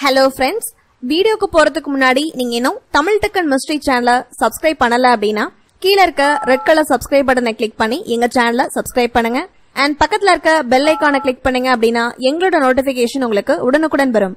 hello friends வீடியோக்கு போறதுக்கு முன்னாடி நீங்க இன்னும் தமிழ் டெக்கன் மிஸ்ட்ரி சேனலை சப்ஸ்கிரைப் பண்ணல அப்படின்னா கீழே இருக்க ரெட் கலர் சப்ஸ்கிரைப் பட்டனை கிளிக் பண்ணி எங்க சேனலை சப்ஸ்கிரைப் பண்ணுங்க அண்ட் பக்கத்துல இருக்க பெல் ஐக்கானை கிளிக் பண்ணுங்க அப்படின்னா எங்களோட நோட்டிபிகேஷன் உங்களுக்கு உடனுக்குடன் வரும்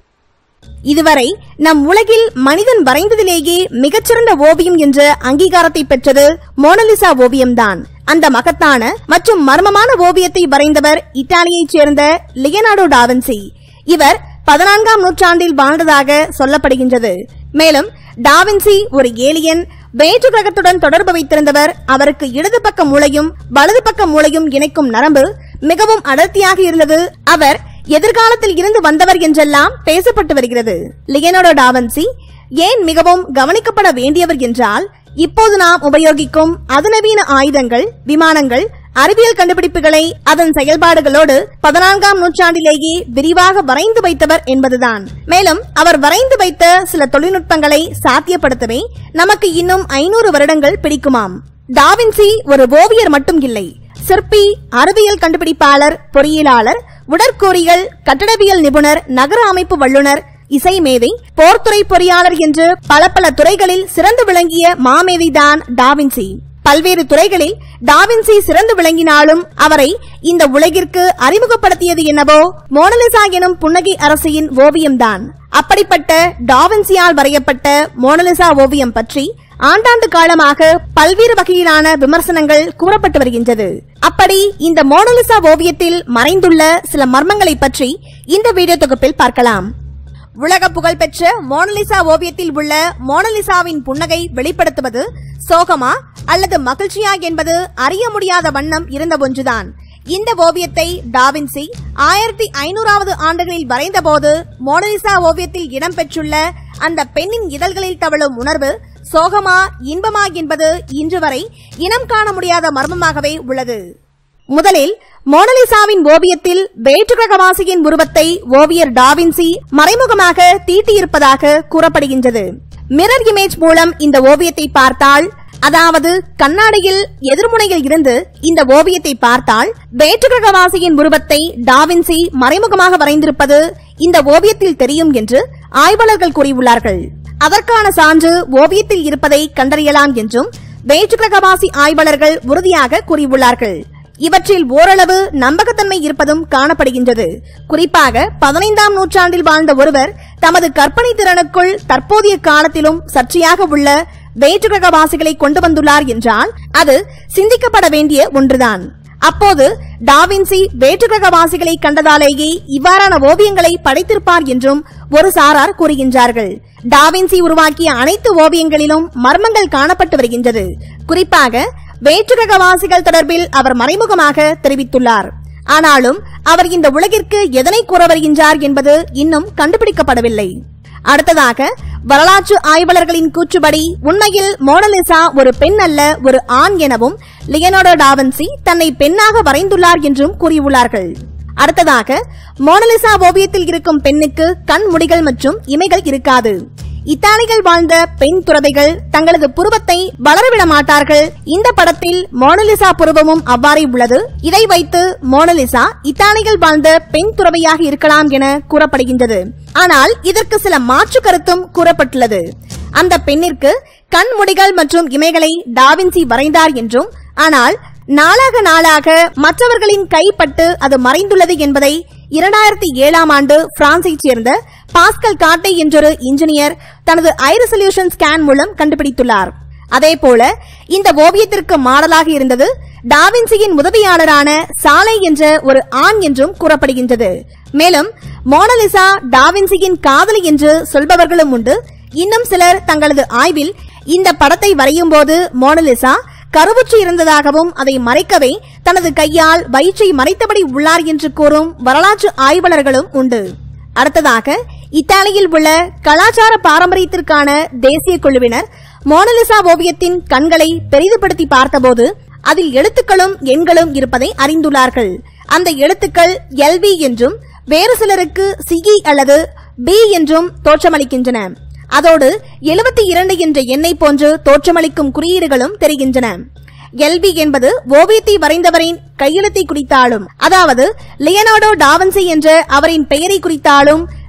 இதுவரை நம் உலகில் மனிதன் வரைந்ததிலேயே மிகச்சிறந்த ஓவியம் என்ற அங்கீகாரத்தை பெற்றது மோனலிசா ஓவியம்தான் அந்த மகத்தான மற்றும் மர்மமான ஓவியத்தை வரைந்தவர் இத்தாலியைச் சேர்ந்த லியனார்டோ டாவின்சி இவர் பதினான்காம் நூற்றாண்டில் வாழ்ந்ததாக சொல்லப்படுகின்றது மேலும் டாவின்சி ஒரு ஏலியன் வேற்று கிரகத்துடன் தொடர்பு வைத்திருந்தவர் அவருக்கு இடது பக்க மூளையும் வலது பக்க மூளையும் இணைக்கும் நரம்பு மிகவும் அடர்த்தியாக இருந்தது அவர் எதிர்காலத்தில் இருந்து வந்தவர் என்றெல்லாம் பேசப்பட்டு வருகிறது லியனோடோ டாவன்சி ஏன் மிகவும் கவனிக்கப்பட வேண்டியவர் என்றால் இப்போது நாம் உபயோகிக்கும் அதிநவீன ஆயுதங்கள் விமானங்கள் அறிவியல் கண்டுபிடிப்புகளை அதன் செயல்பாடுகளோடு பதினான்காம் நூற்றாண்டிலேயே விரிவாக வரைந்து வைத்தவர் என்பதுதான் மேலும் அவர் வரைந்து வைத்த சில தொழில்நுட்பங்களை சாத்தியப்படுத்தவே நமக்கு இன்னும் ஐநூறு வருடங்கள் பிடிக்குமாம் டாவின்சி ஒரு ஓவியர் மட்டும் இல்லை சிற்பி அறிவியல் கண்டுபிடிப்பாளர் பொறியியலாளர் உடற்கூறியல் கட்டடவியல் நிபுணர் நகர அமைப்பு வல்லுநர் இசை மேதை போர்த்துறை பொறியாளர் என்று பல பல துறைகளில் சிறந்து விளங்கிய மாமேதைதான் டாவின்சி பல்வேறு துறைகளில் டாவின்சி சிறந்து விளங்கினாலும் அவரை இந்த உலகிற்கு அறிமுகப்படுத்தியது என்னவோ மோனலிசா எனும் புன்னகை அரசியின் ஓவியம்தான் அப்படிப்பட்ட டாவின்சியால் வரையப்பட்ட மோனலிசா ஓவியம் பற்றி ஆண்டாண்டு காலமாக பல்வேறு வகையிலான விமர்சனங்கள் கூறப்பட்டு வருகின்றது அப்படி இந்த மோனலிசா ஓவியத்தில் மறைந்துள்ள சில மர்மங்களை பற்றி இந்த வீடியோ தொகுப்பில் பார்க்கலாம் உலக புகழ்பெற்ற மோனலிசா ஓவியத்தில் உள்ள மோனலிசாவின் புன்னகை வெளிப்படுத்துவது சோகமா அல்லது மகிழ்ச்சியா என்பது அறிய முடியாத வண்ணம் இருந்த ஒன்றுதான் இந்த ஓவியத்தை டாவின்சி ஆயிரத்தி ஐநூறாவது ஆண்டுகளில் வரைந்தபோது மோனலிசா ஓவியத்தில் இடம்பெற்றுள்ள அந்த பெண்ணின் இதழ்களில் தவழும் உணர்வு சோகமா இன்பமா என்பது இன்று வரை இனம் காண முடியாத மர்மமாகவே உள்ளது முதலில் மோனலிசாவின் ஓவியத்தில் வேற்றுகிரகவாசியின் உருவத்தை ஓவியர் டாவின்சி மறைமுகமாக தீட்டியிருப்பதாக கூறப்படுகின்றது மிரர் இமேஜ் மூலம் இந்த ஓவியத்தை பார்த்தால் அதாவது கண்ணாடியில் எதிர்முனையில் இருந்து இந்த ஓவியத்தை பார்த்தால் வேற்றுகிரகவாசியின் உருவத்தை டாவின்சி மறைமுகமாக வரைந்திருப்பது இந்த ஓவியத்தில் தெரியும் என்று ஆய்வாளர்கள் கூறியுள்ளார்கள் அதற்கான சான்று ஓவியத்தில் இருப்பதை கண்டறியலாம் என்றும் வேற்றுகிரகவாசி ஆய்வாளர்கள் உறுதியாக கூறியுள்ளார்கள் இவற்றில் ஓரளவு நம்பகத்தன்மை இருப்பதும் காணப்படுகின்றது குறிப்பாக பதினைந்தாம் நூற்றாண்டில் வாழ்ந்த ஒருவர் தமது கற்பனை திறனுக்குள் தற்போதைய காலத்திலும் சர்ச்சையாக உள்ள வேற்றுகிரகவாசிகளை கொண்டு வந்துள்ளார் என்றால் அது சிந்திக்கப்பட வேண்டிய ஒன்றுதான் அப்போது டாவின்சி வேற்றுகிரகவாசிகளை கண்டதாலேயே இவ்வாறான ஓவியங்களை படைத்திருப்பார் என்றும் ஒரு சாரார் கூறுகின்றார்கள் டாவின்சி உருவாக்கிய அனைத்து ஓவியங்களிலும் மர்மங்கள் காணப்பட்டு வருகின்றது குறிப்பாக வேற்றுகிரகவாசிகள் தொடர்பில் அவர் மறைமுகமாக தெரிவித்துள்ளார் ஆனாலும் அவர் இந்த உலகிற்கு எதனை கூற வருகின்றார் என்பது இன்னும் கண்டுபிடிக்கப்படவில்லை அடுத்ததாக வரலாற்று ஆய்வாளர்களின் கூற்றுப்படி உண்மையில் மோனலிசா ஒரு பெண் அல்ல ஒரு ஆண் எனவும் லியனோடோ டாவன்சி தன்னை பெண்ணாக வரைந்துள்ளார் என்றும் கூறியுள்ளார்கள் அடுத்ததாக மோனலிசா ஓவியத்தில் இருக்கும் பெண்ணுக்கு கண் முடிகள் மற்றும் இமைகள் இருக்காது இத்தாலிகள் வாழ்ந்த பெண் துறவைகள் தங்களது புருவத்தை வளரவிட மாட்டார்கள் இந்த படத்தில் மோனலிசா புருவமும் அவ்வாறே உள்ளது இதை வைத்து மோனலிசா இத்தாலிகள் வாழ்ந்த பெண் துறவையாக இருக்கலாம் என கூறப்படுகின்றது ஆனால் இதற்கு சில மாற்று கருத்தும் கூறப்பட்டுள்ளது அந்த பெண்ணிற்கு கண் முடிகள் மற்றும் இமைகளை டாவின்சி வரைந்தார் என்றும் ஆனால் நாளாக நாளாக மற்றவர்களின் கைப்பட்டு அது மறைந்துள்ளது என்பதை இரண்டாயிரத்தி ஏழாம் ஆண்டு பிரான்சைச் சேர்ந்த பாஸ்கல் காட்டை என்றொரு இன்ஜினியர் தனது ஐ ரெசல்யூஷன் ஸ்கேன் மூலம் கண்டுபிடித்துள்ளார் அதேபோல இந்த ஓவியத்திற்கு மாடலாக இருந்தது டாவின்சியின் உதவியாளரான சாலை என்ற ஒரு ஆண் என்றும் கூறப்படுகின்றது மேலும் மோனலிசா டாவின்சியின் காதலி என்று சொல்பவர்களும் உண்டு இன்னும் சிலர் தங்களது ஆய்வில் இந்த படத்தை வரையும் போது மோனலிசா கருவுற்று இருந்ததாகவும் அதை மறைக்கவே தனது கையால் வயிற்றை மறைத்தபடி உள்ளார் என்று கூறும் வரலாற்று ஆய்வாளர்களும் உண்டு அடுத்ததாக இத்தாலியில் உள்ள கலாச்சார பாரம்பரியத்திற்கான தேசிய குழுவினர் மோனலிசா ஓவியத்தின் கண்களை பெரிதுபடுத்தி பார்த்தபோது அதில் எழுத்துக்களும் எண்களும் இருப்பதை அறிந்துள்ளார்கள் அந்த எழுத்துக்கள் எல்வி என்றும் வேறு சிலருக்கு சிஇ அல்லது பி என்றும் தோற்றமளிக்கின்றன அதோடு எழுபத்தி இரண்டு என்ற எண்ணை போன்று தோற்றமளிக்கும் குறியீடுகளும் தெரிகின்றன எல்பி என்பது ஓவியத்தை வரைந்தவரின் கையெழுத்தை குறித்தாலும் அதாவது லியனார்டோ டாவன்சி என்ற அவரின் பெயரை குறித்தாலும்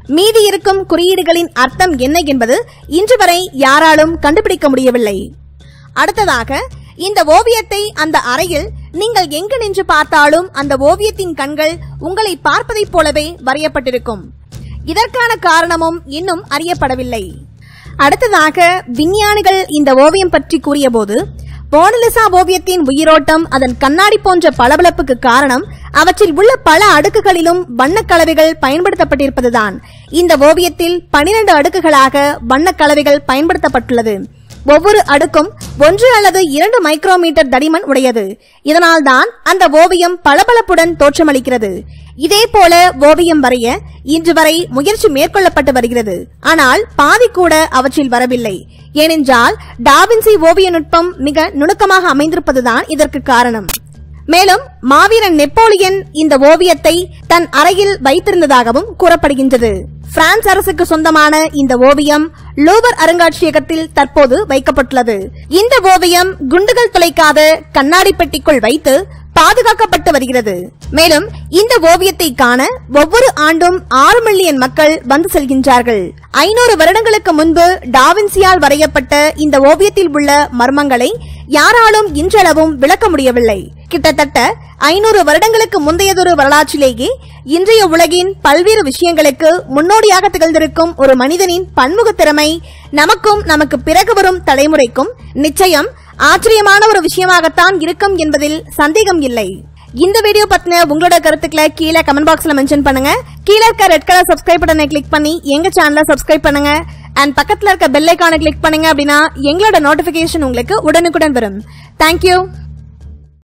மீதி இருக்கும் குறியீடுகளின் அர்த்தம் என்ன என்பது இன்று வரை யாராலும் கண்டுபிடிக்க முடியவில்லை அடுத்ததாக இந்த ஓவியத்தை அந்த அறையில் நீங்கள் எங்கு நின்று பார்த்தாலும் அந்த ஓவியத்தின் கண்கள் உங்களை பார்ப்பதைப் போலவே வரையப்பட்டிருக்கும் இதற்கான காரணமும் இன்னும் அறியப்படவில்லை அடுத்ததாக விஞ்ஞானிகள் இந்த ஓவியம் பற்றி கூறியபோது போனலிசா ஓவியத்தின் உயிரோட்டம் அதன் கண்ணாடி போன்ற பளபளப்புக்கு காரணம் அவற்றில் உள்ள பல அடுக்குகளிலும் வண்ணக் கலவைகள் பயன்படுத்தப்பட்டிருப்பதுதான் இந்த ஓவியத்தில் பனிரெண்டு அடுக்குகளாக வண்ணக் கலவைகள் பயன்படுத்தப்பட்டுள்ளது ஒவ்வொரு அடுக்கும் ஒன்று அல்லது இரண்டு மைக்ரோமீட்டர் தடிமன் உடையது இதனால்தான் அந்த ஓவியம் பளபளப்புடன் தோற்றமளிக்கிறது இதே போல ஓவியம் வரைய இன்று வரை முயற்சி மேற்கொள்ளப்பட்டு வருகிறது ஆனால் பாதி கூட அவற்றில் வரவில்லை ஏனென்றால் டாவின்சி ஓவிய நுட்பம் மிக நுணுக்கமாக அமைந்திருப்பதுதான் இதற்கு காரணம் மேலும் மாவீரன் நெப்போலியன் இந்த ஓவியத்தை தன் அறையில் வைத்திருந்ததாகவும் கூறப்படுகின்றது பிரான்ஸ் அரசுக்கு சொந்தமான இந்த ஓவியம் லூவர் அருங்காட்சியகத்தில் தற்போது வைக்கப்பட்டுள்ளது இந்த ஓவியம் குண்டுகள் துளைக்காத கண்ணாடி பெட்டிக்குள் வைத்து பாதுகாக்கப்பட்டு வருகிறது மேலும் இந்த ஓவியத்தை காண ஒவ்வொரு ஆண்டும் ஆறு மில்லியன் மக்கள் வந்து செல்கின்றார்கள் ஐநூறு வருடங்களுக்கு முன்பு டாவின்சியால் வரையப்பட்ட இந்த ஓவியத்தில் உள்ள மர்மங்களை யாராலும் இன்றளவும் விளக்க முடியவில்லை கிட்டத்தட்ட ஐநூறு வருடங்களுக்கு முந்தையதொரு வரலாற்றிலேயே இன்றைய உலகின் பல்வேறு விஷயங்களுக்கு முன்னோடியாக திகழ்ந்திருக்கும் ஒரு மனிதனின் பன்முக திறமை நமக்கும் நமக்கு பிறகு வரும் தலைமுறைக்கும் நிச்சயம் ஆச்சரியமான ஒரு விஷயமாகத்தான் இருக்கும் என்பதில் சந்தேகம் இல்லை இந்த வீடியோ பத்தின உங்களோட கருத்துக்களை கீழே கமெண்ட் பாக்ஸ்ல மென்ஷன் பண்ணுங்க கீழே இருக்க ரெட் கலர் சப்ஸ்கிரைப் பட்டனை கிளிக் பண்ணி எங்க சேனலை சப்ஸ்கிரைப் பண்ணுங்க அண்ட் பக்கத்துல இருக்க பெல் ஐக்கானை கிளிக் பண்ணுங்க அப்படின்னா எங்களோட நோட்டிபிகேஷன் உங்களுக்கு உடனுக்குடன் வரும் தேங்க்யூ